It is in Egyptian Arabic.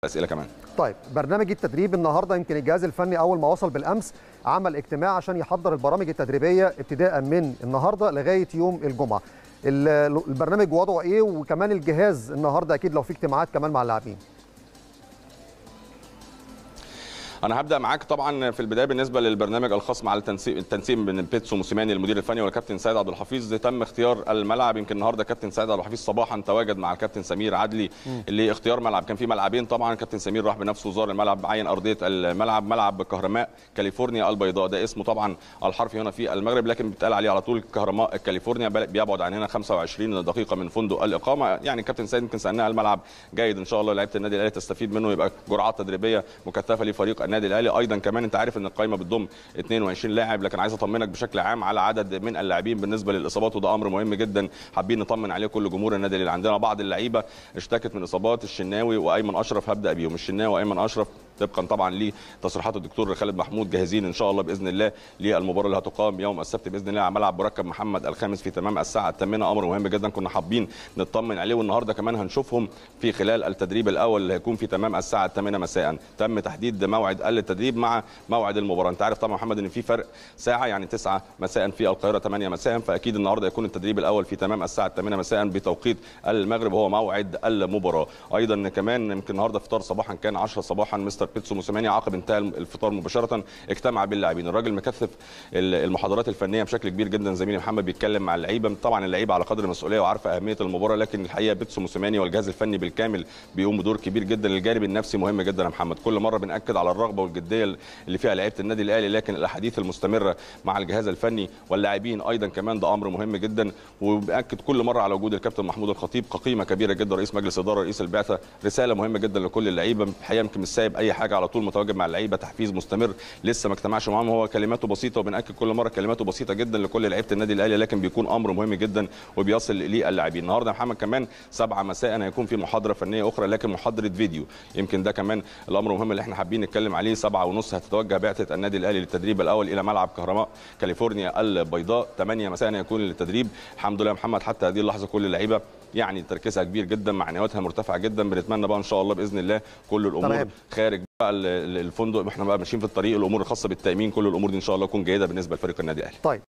اسئله كمان طيب برنامج التدريب النهارده يمكن الجهاز الفني اول ما وصل بالامس عمل اجتماع عشان يحضر البرامج التدريبيه ابتداء من النهارده لغايه يوم الجمعه البرنامج وضعه ايه وكمان الجهاز النهارده اكيد لو في اجتماعات كمان مع اللاعبين انا هبدا معاك طبعا في البدايه بالنسبه للبرنامج الخاص مع التنسيق التنسيق بين بيتسو موسيماني المدير الفني والكابتن سيد عبد الحفيظ تم اختيار الملعب يمكن النهارده كابتن سيد عبد الحفيظ صباحا تواجد مع الكابتن سمير عدلي اللي اختيار ملعب كان في ملعبين طبعا كابتن سمير راح بنفسه زار الملعب عين ارضيه الملعب ملعب كهرماء كاليفورنيا البيضاء ده اسمه طبعا الحرفي هنا في المغرب لكن بيتقال عليه على طول كهرماء كاليفورنيا بيبعد عن هنا 25 دقيقه من فندق الاقامه يعني كابتن سيد يمكن سالناه الملعب جيد ان شاء الله لعيبه النادي الاهلي تستفيد منه يبقى جرعات تدريبيه مكثفه لفريق النادي الاهلي ايضا كمان انت عارف ان القائمه بتضم 22 لاعب لكن عايز اطمنك بشكل عام على عدد من اللاعبين بالنسبه للاصابات وده امر مهم جدا حابين نطمن عليه كل جمهور النادي اللي عندنا بعض اللعيبه اشتكت من اصابات الشناوي وايمن اشرف هبدا بيهم الشناوي وايمن اشرف طبقا طبعا لتصريحات الدكتور خالد محمود جاهزين ان شاء الله باذن الله للمباراه اللي هتقام يوم السبت باذن الله على ملعب مركب محمد الخامس في تمام الساعه الثامنه امر مهم جدا كنا حابين نطمن عليه والنهارده كمان هنشوفهم في خلال التدريب الاول اللي هيكون في تمام الساعه الثامنه مساء تم تحديد موعد التدريب مع موعد المباراه انت عارف طبعا محمد ان في فرق ساعه يعني 9 مساء في القاهره 8 مساء فاكيد النهارده يكون التدريب الاول في تمام الساعه 8 مساء بتوقيت المغرب هو موعد المباراه ايضا كمان يمكن النهارده فطار صباحا كان 10 صباحا مستر بيتسو موسيماني عقب انتهاء الفطار مباشره اجتمع باللاعبين الراجل مكثف المحاضرات الفنيه بشكل كبير جدا زميلي محمد بيتكلم مع اللعيبه طبعا اللعيبه على قدر المسؤوليه وعارفه اهميه المباراه لكن الحقيقه بيتسو موسيماني والجهاز الفني بالكامل بيقوم بدور كبير جدا الجانب النفسي مهم جدا يا محمد كل مره بناكد على الرغبه والجديه اللي فيها لعيبه النادي الاهلي لكن الاحاديث المستمره مع الجهاز الفني واللاعبين ايضا كمان ده امر مهم جدا وباكد كل مره على وجود الكابتن محمود الخطيب كقيمه كبيره جدا رئيس مجلس اداره رئيس البعثه رساله مهمه جدا لكل اللعيبه الحقيقه يمكن مش سايب اي حاجه على طول متواجد مع اللعيبه تحفيز مستمر لسه ما اجتمعش معاهم هو كلماته بسيطه وبناكد كل مره كلماته بسيطه جدا لكل لعيبه النادي الاهلي لكن بيكون امر مهم جدا وبيصل للاعبين النهارده يا محمد كمان 7 مساء هيكون في محاضره فنيه اخرى لكن محاضره فيديو يمكن ده كمان الامر المهم اللي احنا حابين نتكلم عليه 7 ونص هتتوجه بعثه النادي الاهلي للتدريب الاول الى ملعب كهرماء كاليفورنيا البيضاء 8 مساء يكون للتدريب الحمد لله يا محمد حتى هذه اللحظه كل اللعيبه يعني تركيزها كبير جدا معنوياتها مرتفعه جدا بنتمنى بقى ان شاء الله باذن الله كل الامور طيب. خارج بقى الفندق احنا بقى ماشيين في الطريق الامور الخاصه بالتامين كل الامور دي ان شاء الله تكون جيده بالنسبه لفريق النادي الاهلي طيب